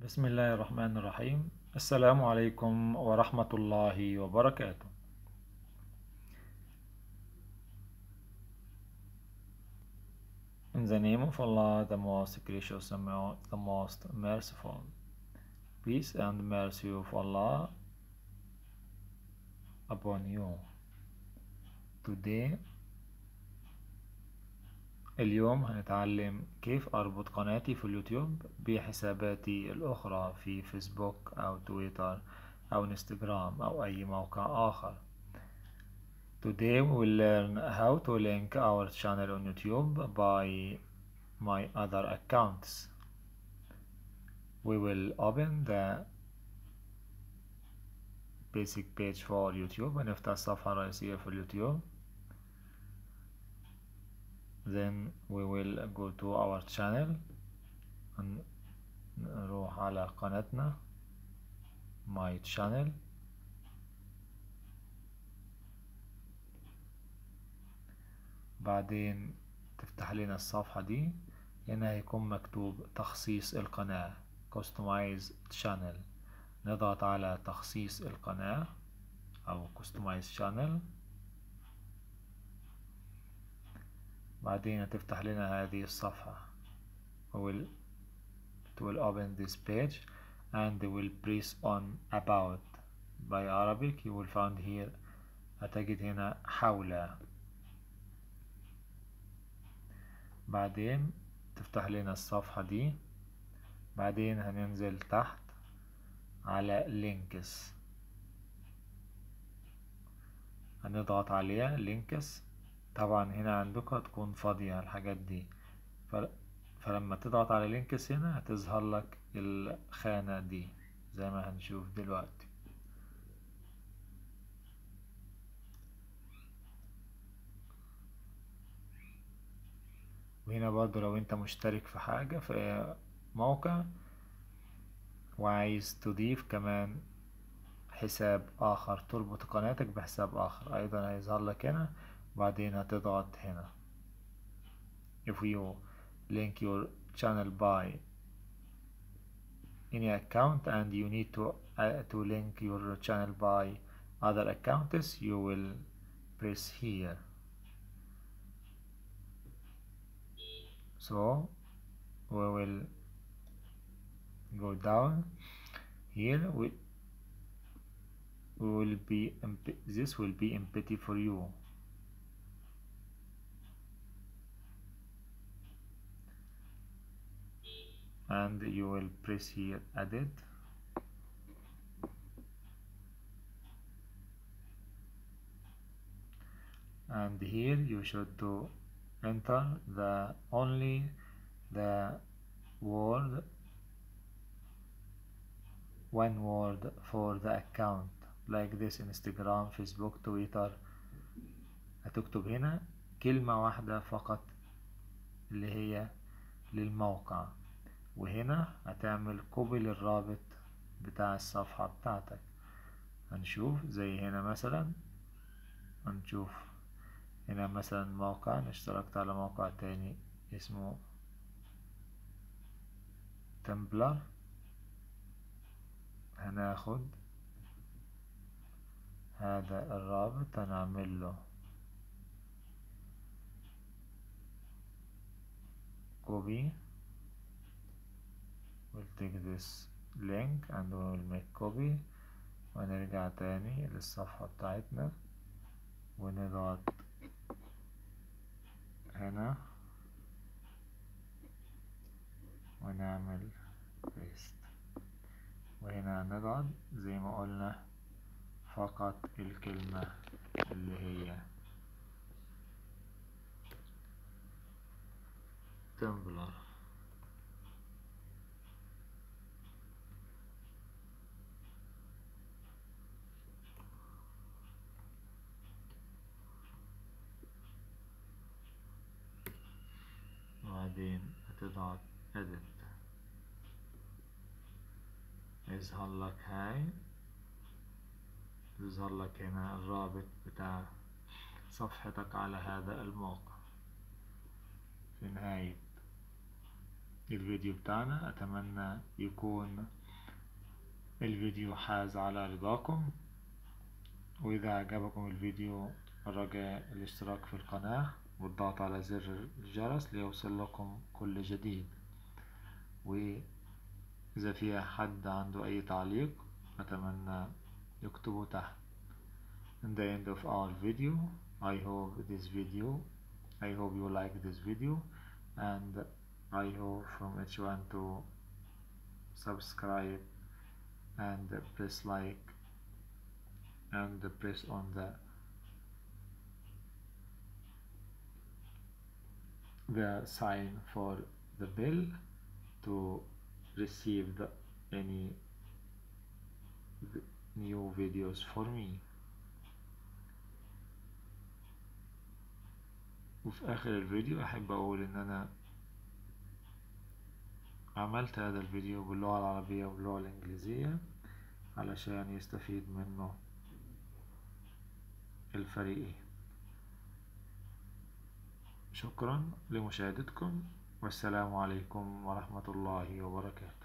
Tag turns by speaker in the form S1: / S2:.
S1: بسم الله الرحمن الرحيم السلام عليكم ورحمة الله وبركاته In the name of Allah, the most gracious and the most merciful. Peace and mercy of Allah upon you. Today اليوم هنتعلم كيف أربط قناتي في اليوتيوب بحساباتي الأخرى في فيسبوك أو تويتر أو انستغرام أو أي موقع آخر Today we will learn how to link our channel on YouTube by my other accounts. We will open the basic page for YouTube هنفتح الصفحة الرئيسية في اليوتيوب then we will go to our channel نروح على قناتنا my channel بعدين تفتح لنا الصفحة دي هنا هيكون مكتوب تخصيص القناة customize channel نضغط على تخصيص القناة أو customize channel بعدين تفتح لنا هذه الصفحة will it will open this page and will press on about by Arabic you will find here هتجد هنا حول بعدين تفتح لنا الصفحة دي بعدين هننزل تحت على لينكس هنضغط عليها لينكس طبعا هنا عندك هتكون فاضية الحاجات دي فلما تضغط على لينكس هنا هتظهر لك الخانة دي زي ما هنشوف دلوقتي وهنا برضو لو انت مشترك في حاجة في موقع وعايز تضيف كمان حساب آخر تربط قناتك بحساب آخر أيضا هيظهر لك هنا بعدين هتضغط هنا if you link your channel by any account and you need to uh, to link your channel by other accounts you will press here so we will go down here we, we will be this will be empty for you and you will press here edit and here you should do enter the only the word one word for the account like this Instagram Facebook Twitter هتكتب هنا كلمة واحدة فقط اللي هي للموقع وهنا هتعمل كوبي للرابط بتاع الصفحة بتاعتك هنشوف زي هنا مثلا هنشوف هنا مثلا موقع أنا اشتركت على موقع تاني اسمه تمبلر هناخد هذا الرابط هنعمل له كوبي we'll take this link and we will make copy ونرجع تاني للصفحة بتاعتنا ونضغط هنا ونعمل paste وهنا نضغط زي ما قلنا فقط الكلمة اللي هي تمبلر بعدين هتضغط edit يظهر لك هاي يظهر لك هنا الرابط بتاع صفحتك على هذا الموقع في نهاية الفيديو بتاعنا أتمنى يكون الفيديو حاز على رضاكم وإذا عجبكم الفيديو رجاء الاشتراك في القناة والضغط على زر الجرس ليوصل لكم كل جديد وإذا في حد عنده أي تعليق أتمنى يكتبه تحت In the end of our video I hope this video I hope you like this video and I hope from each one to subscribe and press like and press on the the sign for the bell to receive the, any new videos for me وفي آخر الفيديو أحب أقول إن أنا عملت هذا الفيديو باللغة العربية واللغة الإنجليزية علشان يستفيد منه الفريقين شكرا لمشاهدتكم والسلام عليكم ورحمة الله وبركاته